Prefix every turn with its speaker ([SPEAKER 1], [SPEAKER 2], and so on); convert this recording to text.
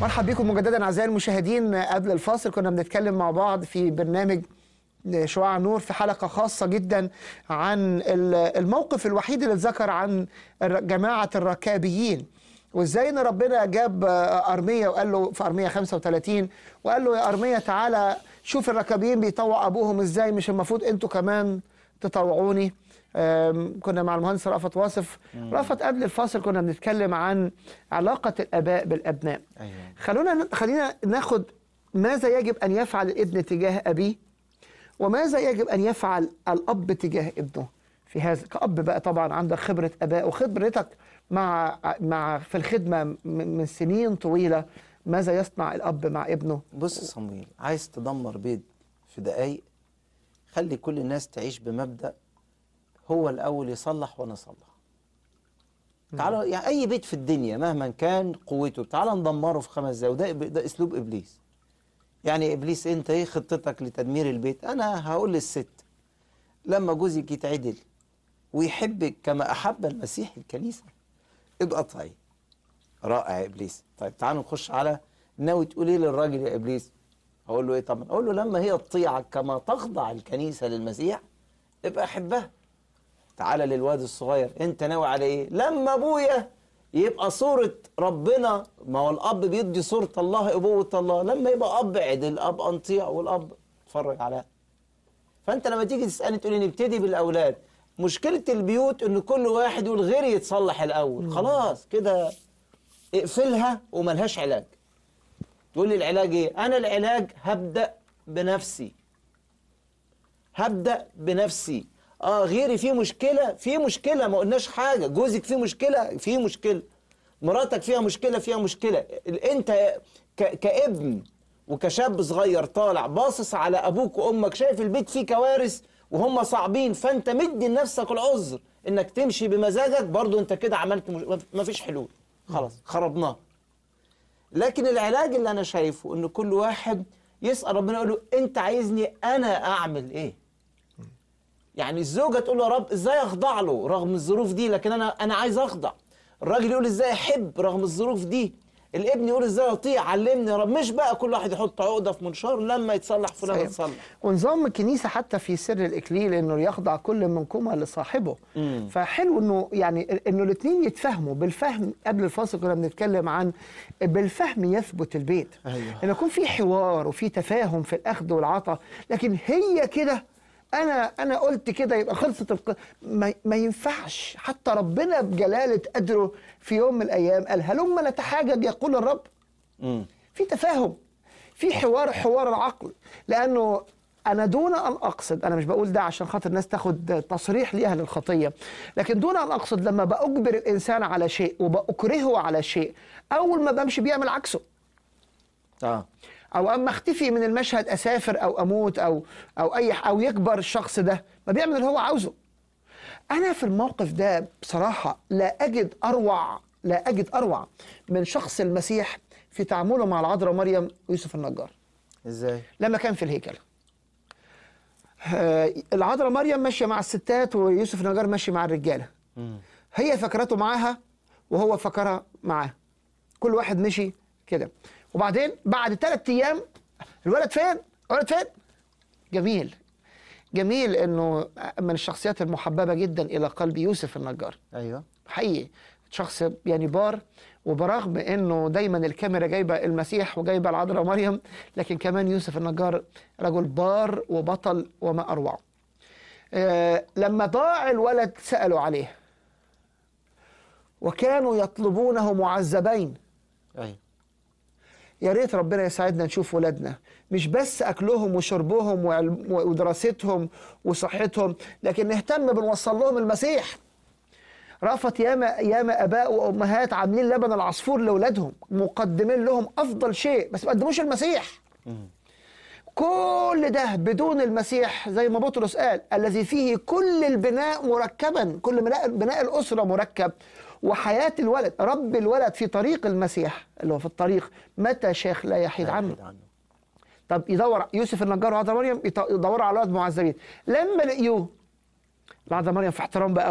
[SPEAKER 1] مرحب بكم مجددا اعزائي المشاهدين قبل الفاصل كنا بنتكلم مع بعض في برنامج شعاع نور في حلقة خاصة جدا عن الموقف الوحيد اللي اتذكر عن جماعة الركابيين وازاي ان ربنا جاب ارميا وقال له في ارميا 35 وقال له يا ارميا تعالى شوف الركابيين بيطوع ابوهم ازاي مش المفروض انتوا كمان تطوعوني كنا مع المهندس رأفت واصف رأفت قبل الفاصل كنا بنتكلم عن علاقة الآباء بالأبناء
[SPEAKER 2] أيوة.
[SPEAKER 1] خلونا خلينا ناخد ماذا يجب أن يفعل الابن تجاه أبيه وماذا يجب أن يفعل الأب تجاه ابنه في هذا كأب بقى طبعا عندك خبرة آباء وخبرتك مع مع في الخدمة من من سنين طويلة ماذا يصنع الأب مع ابنه
[SPEAKER 2] بص يا صمويل عايز تدمر بيت في دقايق خلي كل الناس تعيش بمبدأ هو الأول يصلح وأنا أصلح تعالوا يعني أي بيت في الدنيا مهما كان قوته تعالى ندمره في خمس دقايق وده ده أسلوب إبليس يعني إبليس أنت إيه خطتك لتدمير البيت أنا هقول للست لما جوزك يتعدل ويحبك كما أحب المسيح الكنيسة ابقى طيب رائع يا إبليس طيب تعالوا نخش على ناوي تقول إيه للراجل يا إبليس أقول له إيه طبعا أقول له لما هي تطيعك كما تخضع الكنيسة للمسيح ابقى أحبها تعالى للواد الصغير انت ناوي على ايه لما ابويا يبقى صورة ربنا ما هو الاب بيدي صورة الله ابوة الله لما يبقى اب عدل اب انطيع والاب اتفرج عليها فانت لما تيجي تسالني تقول لي نبتدي بالاولاد مشكلة البيوت ان كل واحد يقول غيري يتصلح الاول خلاص كده اقفلها وملهاش علاج تقول لي العلاج ايه انا العلاج هبدأ بنفسي هبدأ بنفسي اه غيري فيه مشكلة في مشكلة ما قلناش حاجة جوزك فيه مشكلة فيه مشكلة مراتك فيها مشكلة فيها مشكلة انت ك- كابن وكشاب صغير طالع باصص على ابوك وامك شايف البيت فيه كوارث وهم صعبين فانت مدي لنفسك العذر انك تمشي بمزاجك برضو انت كده عملت مش... مفيش حلول خلاص خربناه لكن العلاج اللي انا شايفه ان كل واحد يسال ربنا يقول له انت عايزني انا اعمل ايه يعني الزوجه تقول له يا رب ازاي اخضع له رغم الظروف دي لكن انا انا عايز اخضع الراجل يقول ازاي احب رغم الظروف دي الابن يقول ازاي اطيع علمني يا رب مش بقى كل واحد يحط عقده في منشار لما يتصلح فلان
[SPEAKER 1] صحيح.
[SPEAKER 2] يتصلح
[SPEAKER 1] ونظام الكنيسة حتى في سر الإكليل إنه يخضع كل منكما لصاحبه
[SPEAKER 2] مم.
[SPEAKER 1] فحلو إنه يعني إنه الاثنين يتفاهموا بالفهم قبل الفاصل كنا بنتكلم عن بالفهم يثبت البيت
[SPEAKER 2] أيوه.
[SPEAKER 1] إن يكون في حوار وفي تفاهم في الأخذ والعطاء لكن هي كده أنا أنا قلت كده يبقى خلصت الق... ما, ما ينفعش حتى ربنا بجلالة قدره في يوم من الأيام قال هلما نتحاجج يقول الرب
[SPEAKER 2] امم
[SPEAKER 1] في تفاهم في حوار حوار العقل لانه انا دون ان اقصد انا مش بقول ده عشان خاطر الناس تاخد تصريح ليها للخطيه لكن دون ان اقصد لما باجبر الانسان على شيء وباكرهه على شيء اول ما بمشي بيعمل عكسه
[SPEAKER 2] اه
[SPEAKER 1] او اما اختفي من المشهد اسافر او اموت او او اي او يكبر الشخص ده ما بيعمل اللي هو عاوزه انا في الموقف ده بصراحه لا اجد اروع لا اجد اروع من شخص المسيح في تعامله مع العذراء مريم ويوسف النجار
[SPEAKER 2] ازاي
[SPEAKER 1] لما كان في الهيكل آه، العذراء مريم ماشيه مع الستات ويوسف النجار ماشي مع الرجاله
[SPEAKER 2] امم
[SPEAKER 1] هي فكرته معاها وهو فكرها معاه كل واحد مشي كده وبعدين بعد ثلاث ايام الولد فين؟ الولد فين؟ جميل جميل انه من الشخصيات المحببه جدا الى قلب يوسف النجار
[SPEAKER 2] ايوه
[SPEAKER 1] حقيقي شخص يعني بار وبرغم انه دايما الكاميرا جايبه المسيح وجايبه العذراء مريم لكن كمان يوسف النجار رجل بار وبطل وما اروعه. آه لما ضاع الولد سالوا عليه وكانوا يطلبونه معذبين
[SPEAKER 2] ايوه
[SPEAKER 1] يا ريت ربنا يساعدنا نشوف ولادنا مش بس اكلهم وشربهم وعلم- ودراستهم وصحتهم لكن نهتم بنوصل لهم المسيح رأفت ياما ياما اباء وامهات عاملين لبن العصفور لاولادهم مقدمين لهم افضل شيء بس ما قدموش المسيح
[SPEAKER 2] مم.
[SPEAKER 1] كل ده بدون المسيح زي ما بطرس قال الذي فيه كل البناء مركبا كل بناء بناء الاسره مركب وحياه الولد رب الولد في طريق المسيح اللي هو في الطريق متى شيخ لا يحيد عنه
[SPEAKER 2] بعيد عنه
[SPEAKER 1] طب يدور يوسف النجار وعذراء مريم يط- يدوروا على ولد معذبين لما لقيوه العذراء مريم في احترام بقى